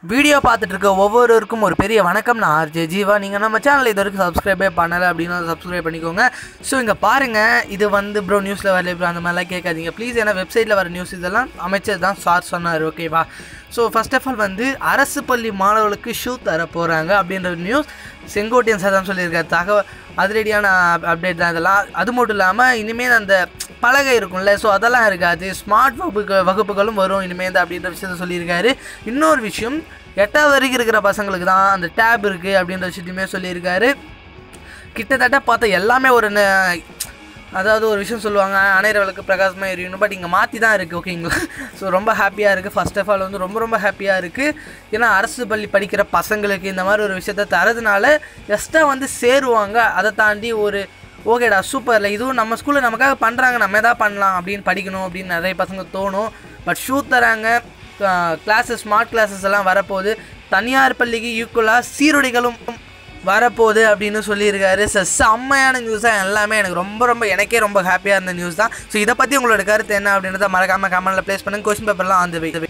video பார்த்துட்டு இருக்க ஒவ்வொருவருக்கும் ஒரு பெரிய வணக்கம் நான் ஆர்ஜே ஜீவா நீங்கள் நம்ம சேனல் இது வரைக்கும் சப்ஸ்கிரைபே பண்ணலை அப்படின்னா சப்ஸ்கிரைப் பண்ணிக்கோங்க ஸோ இங்கே பாருங்கள் இது வந்து ப்ரோ நியூஸில் வரல ப்ரோ அந்த மாதிரிலாம் கேட்காதீங்க ப்ளீஸ் ஏன்னா வெப்சைட்டில் வர நியூஸ் இதெல்லாம் அமைச்சர் தான் சார் சொன்னார் ஓகேவா ஸோ ஃபர்ஸ்ட் ஆஃப் ஆல் வந்து அரசு பள்ளி மாணவர்களுக்கு ஷூ தர போகிறாங்க அப்படின்ற நியூஸ் செங்கோட்டையன் சார் தான் சொல்லியிருக்காரு தகவல் அதிரடியான அப்டேட் தான் இதெல்லாம் அது மட்டும் இல்லாமல் இனிமேல் அந்த பலகை இருக்கும்ல ஸோ அதெல்லாம் இருக்காது ஸ்மார்ட் வகுப்பு வகுப்புகளும் வரும் இனிமேல் அப்படின்ற விஷயத்த சொல்லியிருக்காரு இன்னொரு விஷயம் எட்டாவது வரைக்கும் இருக்கிற பசங்களுக்கு தான் அந்த டேப் இருக்குது அப்படின்ற விஷயத்தையுமே சொல்லியிருக்காரு கிட்டத்தட்ட பார்த்தா எல்லாமே ஒரு ந- அதாவது ஒரு விஷயம் சொல்லுவாங்க அணையிற விளக்கு பிரகாசமாக எரியணும் பட் இங்கே மாற்றி தான் இருக்குது ஓகேங்களா ஸோ ரொம்ப ஹாப்பியாக இருக்குது ஃபர்ஸ்ட் ஆஃப் ஆல் வந்து ரொம்ப ரொம்ப ஹாப்பியாக இருக்குது ஏன்னா அரசு பள்ளி படிக்கிற பசங்களுக்கு இந்த மாதிரி ஒரு விஷயத்த தரதுனால எக்ஸ்ட்ரா வந்து சேருவாங்க அதை தாண்டி ஒரு ஓகேடா சூப்பரில் இதுவும் நம்ம ஸ்கூலில் நமக்காக பண்ணுறாங்க நம்ம எதாவது பண்ணலாம் அப்படின்னு படிக்கணும் அப்படின்னு நிறைய பசங்க தோணும் பட் ஷூ தராங்க கிளாஸஸ் ஸ்மார்ட் கிளாஸஸ் எல்லாம் வரப்போகுது தனியார் பள்ளிக்கு ஈக்குவலாக சீருடைகளும் வரப்போகுது அப்படின்னு சொல்லியிருக்காரு ஸோ செம்மையான நியூஸாக எல்லாமே எனக்கு ரொம்ப ரொம்ப எனக்கே ரொம்ப ஹாப்பியாக இருந்த நியூஸ் தான் ஸோ இதை பற்றி உங்களோட கருத்து என்ன அப்படின்றத மறக்காமல் கமெண்ட்டில் ப்ளேஸ் பண்ணுங்க கொஸ்டின் பேப்பர்லாம் ஆன் வை